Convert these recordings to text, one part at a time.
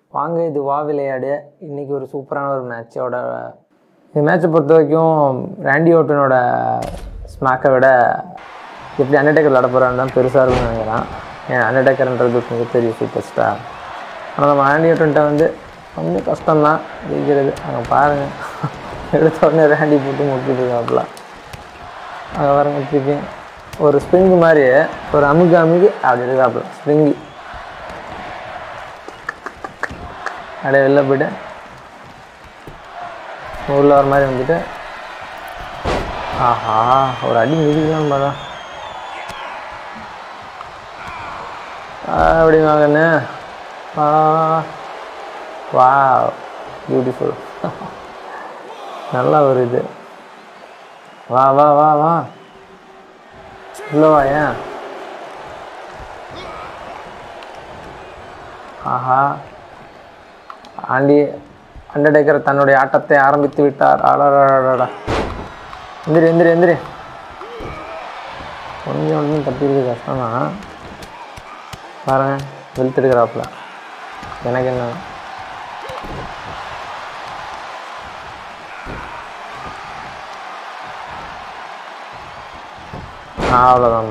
வாங்க இது வா விளையாடு இன்னைக்கு ஒரு சூப்பரான ஒரு மேட்சோட இந்த மேட்சை பொறுத்த வரைக்கும் ராண்டி ஓட்டனோட ஸ்மாக்கை விட எப்படி அண்டர்டேக்கர் விளாட போகிறான்னு தான் பெருசாக இருக்கும்னு நினைக்கிறேன் ஏன் அண்டர்டேக்கர்ன்றது மிகப்பெரிய சூப்பர் ஸ்டார் ஆனால் நம்ம ராண்டி ஓட்டன்ட்ட வந்து கொஞ்சம் கஷ்டம்தான் ஜெயிக்கிறது அங்கே பாருங்கள் எடுத்த உடனே ராண்டி போட்டு முக்கிட்டு இருக்காப்புல அங்கே வரங்க திருப்பி ஒரு ஸ்ப்ரிங் மாதிரி ஒரு அமுக்கு அமுக்கு அப்படி இருக்காப்புல ஸ்ப்ரிங்கு அப்படியே வெளில போயிட்டு உள்ள வர மாதிரி வந்துட்டு ஆஹா ஒரு அடி மிதிக்கலாம் பார்த்தா அப்படி வாங்கண்ணே வா வா பியூட்டிஃபுல் நல்லா ஒரு இது வா வா வா வா உள்ள வா ஏன் ஆஹா ஆண்டி அண்டர்டேக்கர் தன்னுடைய ஆட்டத்தை ஆரம்பித்து விட்டார் அடடடடா எந்திரி எந்திரி எந்திரி கொஞ்சம் ஒன்றும் தப்பிருக்கு கஷ்டம் தான் பாருங்க வெளுத்து எடுக்கிறாப்புல எனக்கு என்ன ஆ அவ்வளோதாம்மா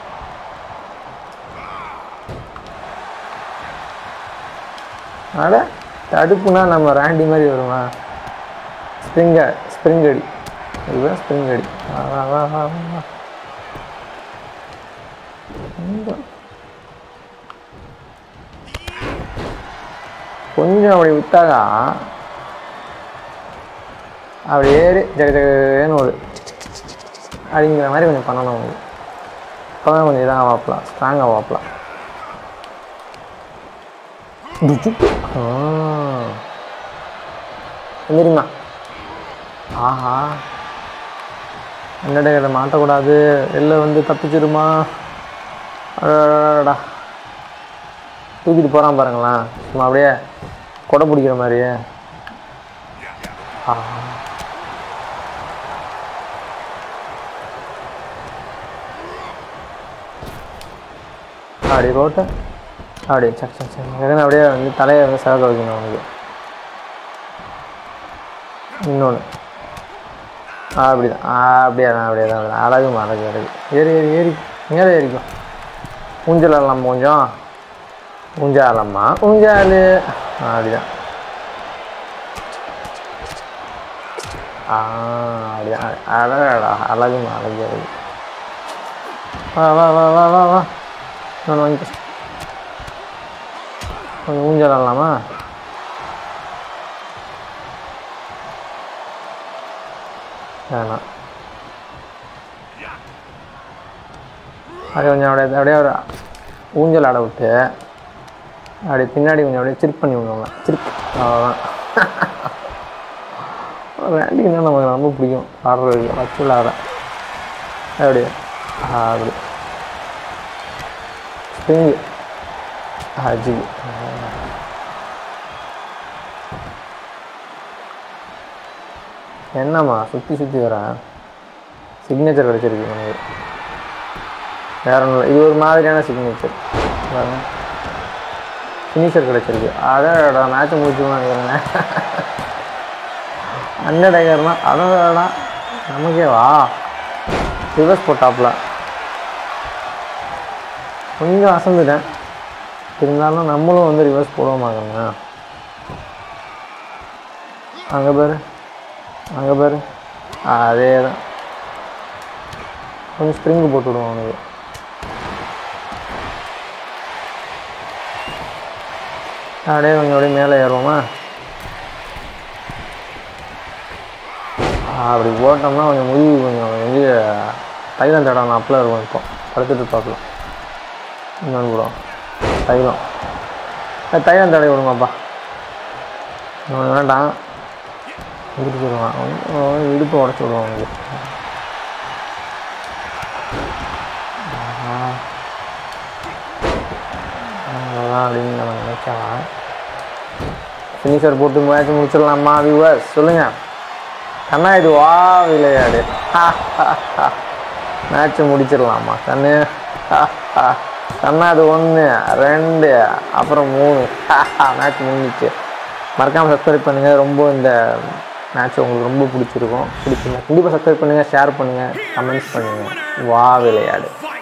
அட தடுப்புனா நம்ம ராண்டி மாதிரி வருமா ஸ்ப்ரிங்க ஸ்ப்ரிங் அடி இதுதான் ஸ்ப்ரிங் அடி வா வா வா வா வா, வா கொஞ்சம் கொஞ்சம் அப்படி விட்டாக்கா அப்படி ஏறி ஜக ஜகன்னு ஒரு அப்படிங்கிற மாதிரி கொஞ்சம் பண்ணணும் உங்களுக்கு அப்போ தான் கொஞ்சம் இதாக வாப்பலாம் ஸ்ட்ராங்காக வாப்பலாம் தெரியுமா ஆஹா என்னடா இதை மாட்டக்கூடாது வெளில வந்து தப்பிச்சிருமா அடடடடா தூக்கிட்டு போகிறான் பாருங்களேன் சும்மா அப்படியே கொடை பிடிக்கிற மாதிரியே ஆஹா அப்படி போட்டு அப்படியே சக் சக் சக் எதுனா அப்படியே வந்து தலையை வந்து சிறக்க வைக்கணும் அவனுக்கு இன்னொன்று அப்படி தான் அப்படியே தான் அப்படியே தான் அப்படியே அழகுமா அழகு அழகு ஏறி ஏறி ஏறி மேலே ஏறிக்கும் ஊஞ்சல் ஆடலாம் கொஞ்சம் ஊஞ்சாலம்மா ஊஞ்சால் அப்படிதான் ஆ அப்படிதான் அழகடா அழகுமா அழகு அழகு வா வா வா வா வா வா நான் வாங்கிக்க கொஞ்சம் ஊஞ்சல் ஆடலாமா வேணாம் அப்படியே கொஞ்சம் அப்படியே அப்படியே ஒரு ஊஞ்சல் ஆட விட்டு அப்படியே பின்னாடி கொஞ்சம் அப்படியே சிரிப் பண்ணி விடுவாங்க சிரிப் அவ்வளோதான் ரேண்டிங் தான் நமக்கு ரொம்ப பிடிக்கும் ஆடுறதுக்கு வச்சு விளாட அப்படி ஆ, அப்படி ஸ்ப்ரிங்கு அஜி என்னம்மா சுற்றி சுற்றி வரேன் சிக்னேச்சர் கிடச்சிருக்கு உனக்கு வேற ஒன்றும் இல்லை இது ஒரு மாதிரியான சிக்னேச்சர் பாருங்க ஃபினிஷர் கிடச்சிருக்கு அதான் மேட்ச்சை முடிச்சுக்கணும் நினைக்கிறேன் அண்ணன் டைகர்னா அதான் நமக்கே வா ரிவர்ஸ் போட்டாப்புல கொஞ்சம் அசந்துட்டேன் இருந்தாலும் நம்மளும் வந்து ரிவர்ஸ் போடுவோமாங்க அங்கே பாரு அங்கே பாரு அதே தான் கொஞ்சம் ஸ்ப்ரிங்கு போட்டு விடுவோம் அவனுக்கு அப்படியே கொஞ்சம் அப்படியே மேலே ஏறுவோமா அப்படி போட்டோம்னா கொஞ்சம் முதுகு கொஞ்சம் வந்து தைலம் தடம் அப்பில் இருக்கும் இப்போ படுத்துட்டு பார்க்கலாம் இன்னொன்று கூட தைலம் ஏ, தைலம் தடவி விடுங்கப்பா இன்னொன்று வேண்டாம் இடுப்பு விடுவான் அவன் இடுப்பை உடச்சி விடுவான் அவனுக்கு ஆஹா. அவ்வளோதான் அப்படின்னு நம்ம நினைக்கலாம் ஃபினிஷர் போட்டு மேட்ச் முடிச்சிடலாமா வியூவர்ஸ் சொல்லுங்கள் கண்ணா இது வா விளையாடு மேட்ச்சை முடிச்சிடலாமா கண்ணு செம்ம அது ஒன்று ரெண்டு அப்புறம் மூணு மேட்ச் முடிஞ்சிச்சு மறக்காமல் சப்ஸ்கிரைப் பண்ணுங்கள் ரொம்ப இந்த மேட்ச் உங்களுக்கு ரொம்ப பிடிச்சிருக்கும் பிடிச்சிருந்தா கண்டிப்பாக சப்ஸ்கிரைப் பண்ணுங்கள் ஷேர் பண்ணுங்கள் கமெண்ட்ஸ் பண்ணுங்கள் வா விளையாடு